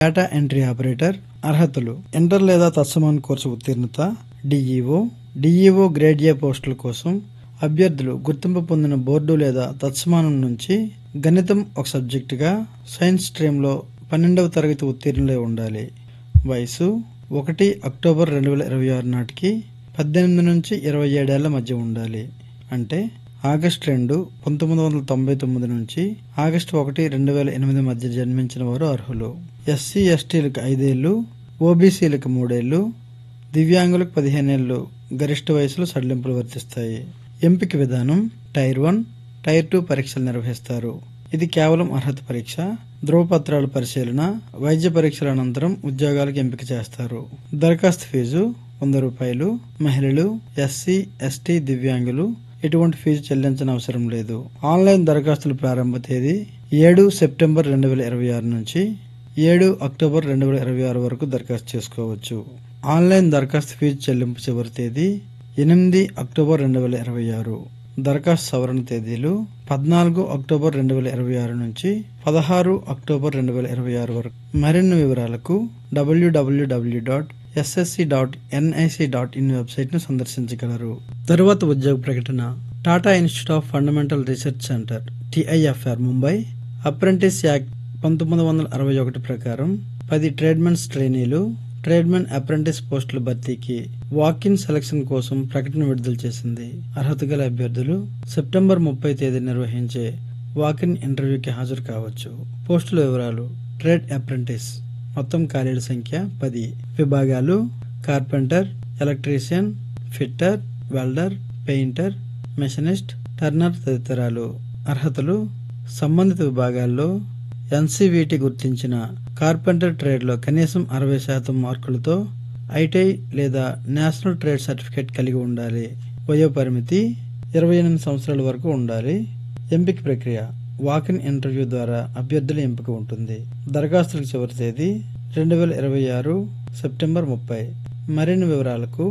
data entry operator అర్హతలు inter లేదా తత్సమాన్ కోర్సు ఉత్తీర్ణత డిఈఓ డిఈఓ గ్రేడ్ ఏ పోస్టుల కోసం అభ్యర్థులు గుర్తింపు పొందిన బోర్డు లేదా తత్సమానం నుంచి గణితం ఒక సబ్జెక్టుగా సైన్స్ స్ట్రీమ్లో పన్నెండవ తరగతి ఉత్తీర్ణులై ఉండాలి వయసు ఒకటి అక్టోబర్ రెండు వేల ఇరవై ఆరు నాటికి పద్దెనిమిది నుంచి ఇరవై ఏడేళ్ల మధ్య ఉండాలి అంటే ఆగస్టు రెండు పంతొమ్మిది వందల తొంభై తొమ్మిది నుంచి ఆగస్టు ఒకటి రెండు వేల ఎనిమిది మధ్య జన్మించిన వారు అర్హులు ఎస్సీ ఎస్టీలకు ఐదేళ్లు ఓబీసీలకు మూడేళ్లు దివ్యాంగులకు పదిహేనేళ్లు గరిష్ట వయసులో సడలింపులు వర్తిస్తాయి ఎంపిక విధానం టైర్ వన్ టైర్ టూ పరీక్షలు నిర్వహిస్తారు ఇది కేవలం అర్హత పరీక్ష ధ్రువపత్రాల పరిశీలన వైద్య పరీక్షల అనంతరం ఉద్యోగాలకు ఎంపిక చేస్తారు దరఖాస్తు ఫీజు వంద రూపాయలు మహిళలు ఎస్సీ ఎస్టీ దివ్యాంగులు ఎటువంటి ఫీజు చెల్లించిన అవసరం లేదు ఆన్లైన్ దరఖాస్తుల ప్రారంభ తేదీ ఏడు సెప్టెంబర్ రెండు వేల ఇరవై ఆరు నుంచి ఏడు అక్టోబర్ రెండు వేల ఇరవై ఆరు వరకు దరఖాస్తు చేసుకోవచ్చు ఆన్లైన్ దరఖాస్తు ఫీజు చెల్లింపు చివరి తేదీ ఎనిమిది అక్టోబర్ రెండు వేల ఇరవై ఆరు దరఖాస్తు సవరణ తేదీలు పద్నాలుగు అక్టోబర్ రెండు వేల ఇరవై ఆరు నుంచి పదహారు అక్టోబర్ రెండు వేల ఇరవై ఆరు వరకు మరిన్ని వివరాలకు డబ్ల్యూడబ్ల్యూడబ్ల్యూ dot SSC dot NIC dot in వెబ్సైట్ను సందర్శించగలరు తరువాత ఉద్యోగ ప్రకటన Tata institute of fundamental research centre TIFR Mumbai apprentice act పంతొమ్మిది వందల అరవై ఒకటి ప్రకారం పది ట్రేడ్మెన్స్ ట్రైనీలు ట్రేడ్మెన్ అప్రెంటిస్ పోస్టుల భర్తీకి వాక్-ఇన్ సెలక్షన్ కోసం ప్రకటన విడుదల చేసింది అర్హత గల అభ్యర్థులు సెప్టెంబర్ ముప్పై తేదీ నిర్వహించే వాక్-ఇన్ ఇంటర్వ్యూకి హాజరు కావచ్చు పోస్టుల వివరాలు ట్రేడ్ అప్రెంటిస్ మొత్తం ఖాళీల సంఖ్య పది విభాగాలు carpenter electrician fitter welder painter machinist turner తదితరాలు అర్హతలు సంబంధిత విభాగాల్లో ఎన్సీవీటీ గుర్తించిన కార్పెంటర్ ట్రేడ్లో కనీసం అరవై శాతం మార్కులతో ఐటీఐ లేదా నేషనల్ ట్రేడ్ సర్టిఫికేట్ కలిగి ఉండాలి వయో పరిమితి ఇరవై ఎనిమిది సంవత్సరాల వరకు ఉండాలి ఎంపిక ప్రక్రియ వాకిన్ ఇంటర్వ్యూ ద్వారా అభ్యర్థుల ఎంపిక ఉంటుంది దరఖాస్తులకు చివరి తేదీ రెండు వేల ఇరవై ఆరు సెప్టెంబర్ ముప్పై మరిన్ని వివరాలకు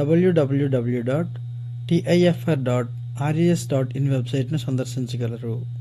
డబ్ల్యూడబ్ల్యూడబ్ల్యూ dot TIFR dot RES dot in వెబ్సైట్ను సందర్శించగలరు